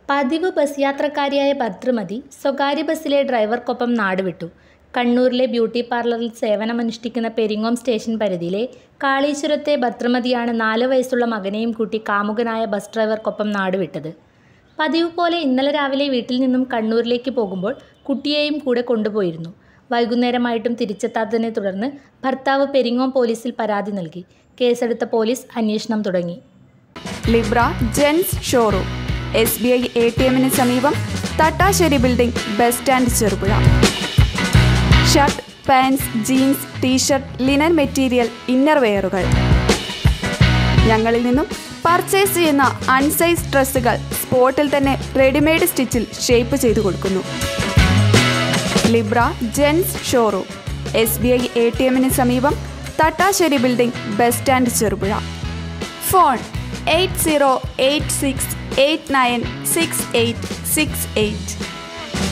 പതിവ് ബസ് യാത്രക്കാരിയായ ഭദ്രമതി സ്വകാര്യ ബസ്സിലെ ഡ്രൈവർക്കൊപ്പം നാടുവിട്ടു കണ്ണൂരിലെ ബ്യൂട്ടി പാർലറിൽ സേവനമനുഷ്ഠിക്കുന്ന പെരിങ്ങോം സ്റ്റേഷൻ പരിധിയിലെ കാളീശ്വരത്തെ ഭദ്രമതിയാണ് നാല് വയസ്സുള്ള മകനെയും കൂട്ടി കാമുകനായ ബസ് ഡ്രൈവർക്കൊപ്പം നാടുവിട്ടത് പതിവ് പോലെ ഇന്നലെ രാവിലെ വീട്ടിൽ നിന്നും കണ്ണൂരിലേക്ക് പോകുമ്പോൾ കുട്ടിയെയും കൂടെ കൊണ്ടുപോയിരുന്നു വൈകുന്നേരമായിട്ടും തിരിച്ചെത്താത്തതിനെ തുടർന്ന് ഭർത്താവ് പെരിങ്ങോം പോലീസിൽ പരാതി നൽകി കേസെടുത്ത പോലീസ് അന്വേഷണം തുടങ്ങി Libra gents showroom S B I A T എമ്മിന് സമീപം Thattasseri building bus stand Cherupuzha shirt pants jeans T shirt linen material inner വെയറുകൾ ഞങ്ങളിൽ നിന്നും പർച്ചേസ് ചെയ്യുന്ന അൺസൈസ് ഡ്രസ്സുകൾ സ്പോട്ടിൽ തന്നെ റെഡിമെയ്ഡ് സ്റ്റിച്ചിൽ ഷേപ്പ് ചെയ്തു കൊടുക്കുന്നു Libra gents showroom S B I A T എമ്മിന് സമീപം Thattasseri building bus stand Cherupuzha phone eight zero eight six eight nine six eight six eight